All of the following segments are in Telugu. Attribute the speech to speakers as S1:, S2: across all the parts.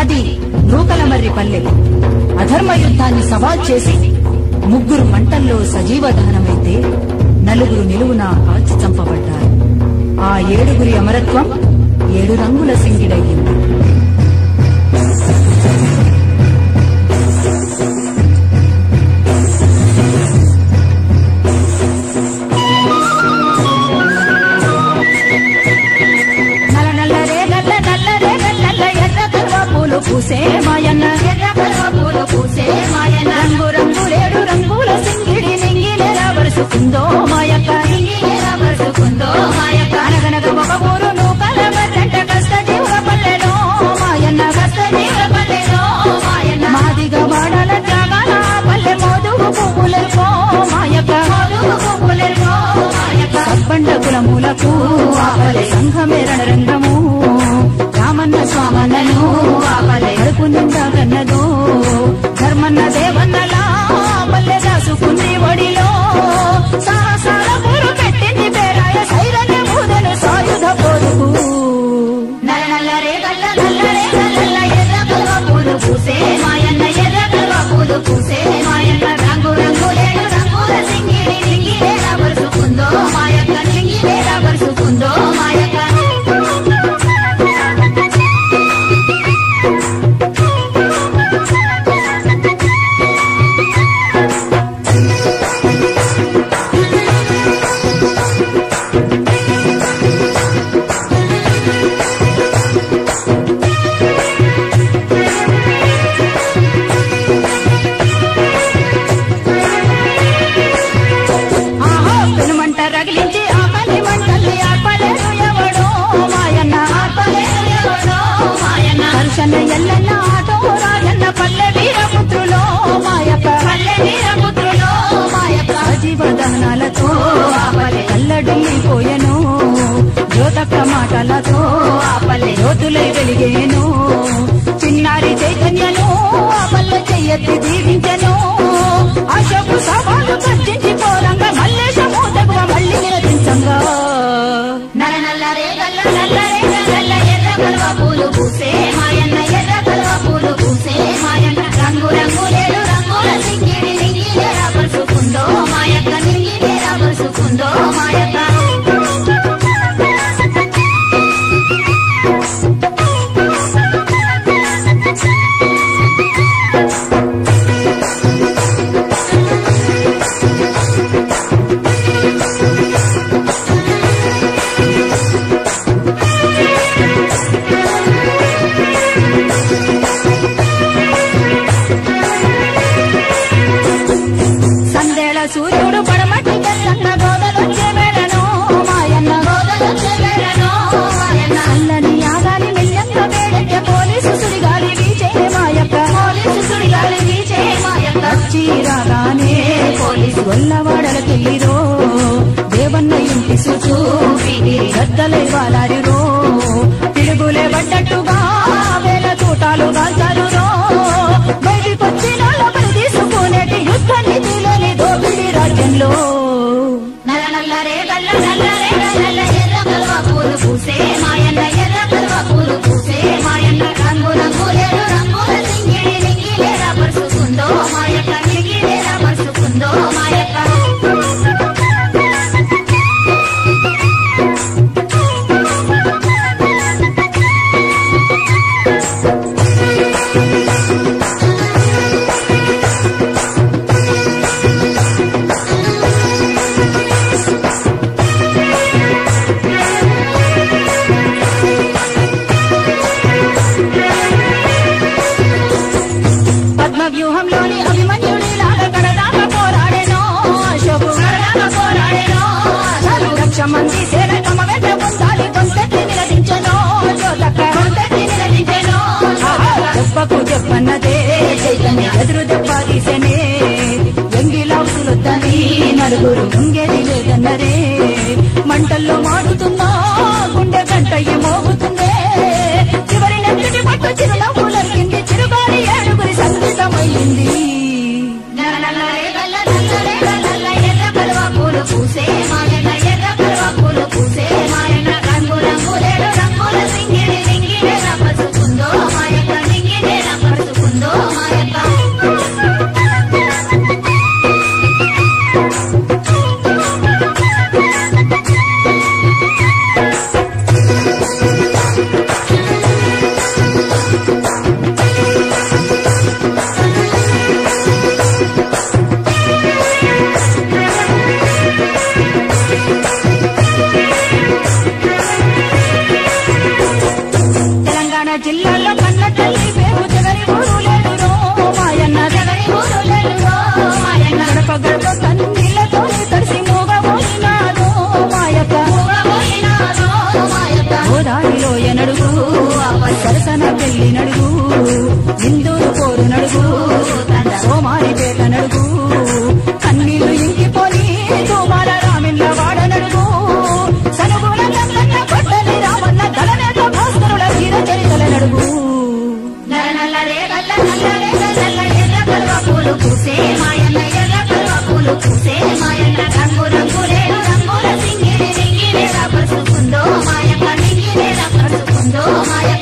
S1: అది నూకలమర్రి పల్లె అధర్మ యుద్ధాన్ని సవాల్ చేసి ముగ్గురు మంటల్లో సజీవ దహనమైతే నలుగురు నిలువున కాల్చి చంపబడ్డారు ఆ ఏడుగురి అమరత్వం ఏడు రంగుల సింగిడయ్యింది నల్ల నల్లరే నల్ల నల్లరే నల్ల ఎర్ర కల్వ పూలు పూసే మాయన్న ఎర్ర కల్వ పూలు పూసే మాయన్న రంగు రంగులేడు రంగుల సింగిడి నింగిలేలా వరుసుకుందో మాయక్క నింగిలేలా వరుసుకుందో మాయక్క అనగనగ ఒక ఊరు నూకల మర్రంట కష్ట జీవుల పల్లెలో మాయన్న కష్ట జీవుల పల్లెలో మాయన్న మాదిగ వాడల త్యాగాల పల్లె మోదుగు పువ్వులెల్కో మాయక్క మోదుగు పువ్వులెల్కో మాయక్క సబ్బండ కులములకు ఆపలే సంఘమే రణరంగము రామన్న స్వామన్నను ఆపలే కడుపు నిండా కన్నదో ధర్మన్న దేవన్నలా పల్లె దాసుకుంది ఒడిలో సాహసాల పూరు పెట్టింది పేరాయ సైరన్య బూదెను సాయుధ పోరుకు నల్ల నల్ల రే గల్ల నల్ల రే గల్ల ఎర్ర కల్వ పూలు పూసే మాయన్న ఎర్ర కల్వ పూలు పూసే మాయన్న రంగు రంగు లేడు రంగుల సింగిడి నింగిలేలా వరుసుకుందో మాయక్క నింగిలేలా వరుసుకుందో మాయక్క ఆహా పెనుమంట రగిలించి ఆపలి మంటల్ని ఆపలేరు ఎవడో మాయన్న ఆపలేరు ఎవడో మాయన్న హర్షన్న ఎల్లన్న ఆటో రాజన్న పల్లె వీరపుత్రులో మాయక్క పల్లె వీరపుత్రులో మాయక్క జీవ దహనాలతో ఆపలే కల్లడిల్లిపోయెను జ్యోతక మాటలతో ఆపలే జ్యోతులై వెలిగేను చిన్నారి చైతన్యను ఆపల్ల చెయ్యెత్తి దీవించెను అశోకు సవాలు కర్చించి పోరంగా మల్లేశము తగువ మళ్ళీ నిలదించంగా నల్ల నల్ల రే గల్ల నల్ల రే గల్ల ఎర్ర కలువ పూలు పూసే మాయన్న ఎర్ర కలువ పూలు పూసే మాయన్న రంగు రంగు లేడు రంగుల సింగిడి నింగిలేరా పరుచుకుందో మాయక్క నింగిలేరా పరుచుకుందో మాయక్క సందేళ సూర్యుడు పడమటి తెల్లన్న గోదలొచ్చే వేళను మాయన్న గోదలొచ్చే వేళను మాయన్న అల్లని యాగాలి మెల్లంగా వేడెక్కే పోలీసు సుడిగాలి వీచే మాయక్క పోలీసు సుడిగాలి వీచే మాయక్క వచ్చి రాగానే పోలీసు వల్లవాడల తెల్లిరో దేవన్న ఇంటి సుచూ గద్దలై వాలాడిరో పిడుగులే పడ్డట్టుగా వేల తూటాలు కాల్చారురో బయటికొచ్చిన లోపలి తీసుకునేటి యుద్ధాన్ని తీలేని దోపిడి రాజ్యంలో నల్ల నల్ల రే గల్ల నల్ల రే గల్ల ఎర్ర కలువ పూలు పూసే మాయన్న ఎర్ర కలువ పూలు పూసే మాయన్న రంగు రంగు లేడు రంగుల సింగిడి నింగిలేరా పరుచుకుందో మాయక్క నింగిలేరా పరుచుకుందో మాయక్క పద్మ వ్యూహంలోని అభిమన్యుడి లాగా కడదాక పోరాడేనో అశోకు కడదాక పోరాడేనో అసలు లక్ష మంది సేన తమ వెంట పొందాలి కొంతటి నిలదించను జోదక్క కొంతటి నిలదించను దెబ్బకు దెబ్బన్నదే చైతన్య ఎదురు దెబ్బ తీసెనే ఎంగిలాసులొద్దని నలుగురు ముంగేది లేదన్నరే మంటల్లో మాడుతున్నా గుండె గంటయ్య మోగుతుందే చివరి నెత్తుటి పట్టు చిరునవ్వులకింది చిరుగాలి ఏడుగురి సంగీతమయ్యింది పూసే మాయన్న ఎర్ర కలువ పూలు పూసే మాయన్న రంగు రంగు లేడు రంగుల సింగిడి నింగిడే పసుకుందో మాయన్న నింగిడే జిల్లాలో కన్న తల్లి పేరు జగరి ఊరు లేడు రో మాయన్న జగరి ఊరు లేడు రో మాయన్న గడప గడప కన్నీళ్లతో తడిసి మూగబోయినాదో మాయక్క మూగబోయినాదో మాయక్క గోదారిలో ఎనడుగు సరసన పెళ్లి నడుగు ఇందూరు పోరు నడుగు సోమారి పేట నడుగు కన్నీళ్లు ఇంకిపోని తూమాల రామిళ్ళ వాడ నడుగు సనుగుల నల్లన్న కొట్టని రామన్న దళనేత భాస్కరుల వీర చరితల నడుగు
S2: నల్లరే గల్ల నల్లరే గల్ల ఎర్ర కలువ పూలు పూసే మాయన్న ఎర్ర కలువ పూలు పూసే మాయన్న రంగు రంగులేడు రంగుల సింగిడి రింగినేలా పరుచుకుందో మాయక్క రింగినేలా పరుచుకుందో మాయక్క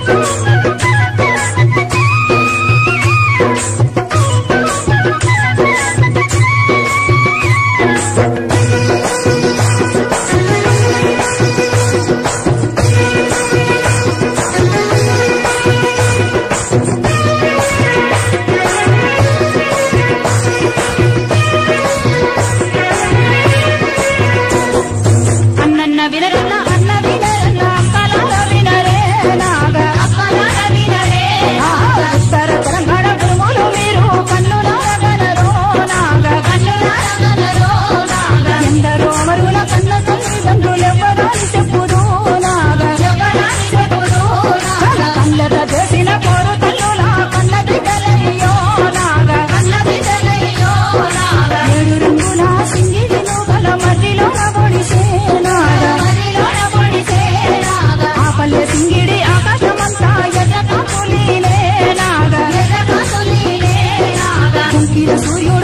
S1: అన్నన్న వినరన్న అన్న వినరన్న అక్కలార వినరే నాగా
S2: అక్కలార వినరే
S1: ఆ, ఉత్తర తెలంగాణ గురుములు మీరు కన్నులార గనరో నాగా
S2: కన్నులార గనరో నాగా
S1: ఎందరో మరుల కన్న తల్లిదండ్రులెవ్వరని చెప్పుదు నాగా
S2: ఎవరాని చెప్పుదు నాగా
S1: కళ్ళత చేసిన పోరు తల్లుల కన్న బిడ్డలయ్యో నాగా
S2: కన్న బిడ్డలయ్యో నాగా
S1: ఏడు రంగుల సింగిడి నూగల మధ్యలో పొడిసే నాగా
S2: మదిలోన పొడిసే నాగా
S1: ఆ పల్లె సింగిడి ఆకాశమంతా ఎర్ర కాపులీలే నాగా
S2: ఎర్ర కాసులీలే నాగా
S1: కుంకిల సూర్యుడు